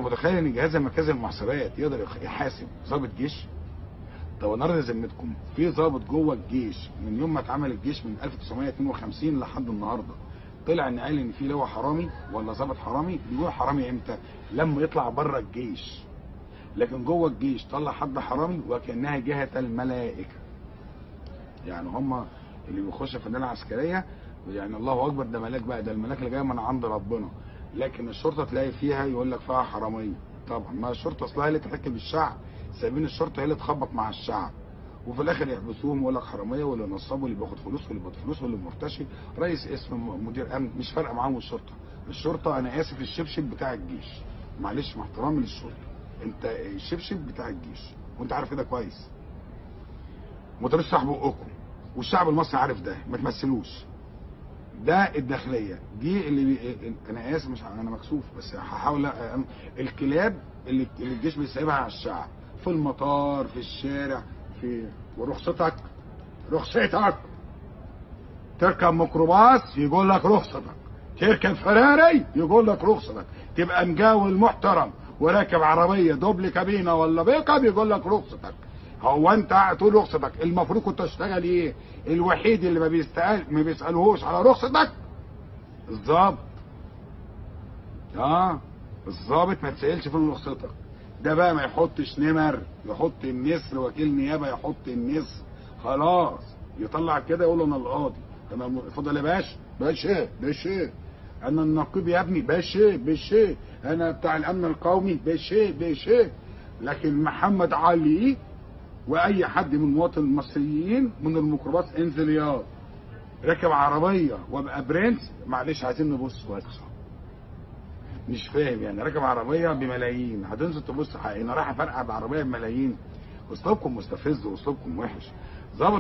متخيل ان جهاز مركزي المحاسبات يقدر يخ- يحاسب ضابط جيش طب النهارده ذمتكم في ضابط جوه الجيش من يوم ما اتعمل الجيش من 1952 لحد النهارده طلع ان قال ان في لواء حرامي ولا ضابط حرامي بيقول حرامي امتى لما يطلع بره الجيش لكن جوه الجيش طلع حد حرامي وكانها جهه الملائكه يعني هم اللي بيخش في النادي العسكريه يعني الله اكبر ده ملاك بقى ده الملاك اللي جاي من عند ربنا لكن الشرطه تلاقي فيها يقول لك فيها حراميه طبعا ما الشرطه اصلها هي اللي تحكم بالشعب سايبين الشرطه هي اللي تخبط مع الشعب وفي الاخر يحبسوهم ويقول لك حراميه واللي نصاب واللي بياخد فلوس واللي بياخد فلوس واللي مرتشي رئيس اسم مدير امن مش فارقه معاهم الشرطه الشرطه انا اسف الشبشب بتاع الجيش معلش مع احترامي للشرطه انت الشبشب بتاع الجيش وانت عارف كده كويس ما تقدروش تفتحوا بقكم والشعب المصري عارف ده ما تمثلوش ده الداخليه دي اللي بي... انا اسف مش انا مكسوف بس هحاول أ- الكلاب اللي اللي الجيش بيسيبها على الشعب في المطار في الشارع في ورخصتك رخصتك تركب ميكروباص يقول لك رخصتك تركب فراري يقول لك رخصتك تبقى مجاول محترم وراكب عربيه دوبل كابينه ولا بيك اب يقول لك رخصتك هو انت قاعد تقول رخصتك المفروض كنت تشتغل ايه الوحيد اللي ما بيستقل ما بيسالهوش على رخصتك الظابط اه الظابط ما تسالش في رخصتك ده بقى ما يحطش نمر يحط النسر وكيل نيابه يحط النسر خلاص يطلع كده يقول له انا القاضي انا الم- اتفضل يا باشا باشا باشا انا النقيب يا ابني باشا باشا انا بتاع الامن القومي باشا باشا لكن محمد علي واي حد من المواطن المصريين من الميكروباص انزل ياض راكب عربيه وابقى برنس معلش عايزين نبص واسع مش فاهم يعني راكب عربيه بملايين هتنزل تبص حق- انا رايح افرقع بعربيه بملايين اسلوبكم مستفز واسلوبكم وحش ظابط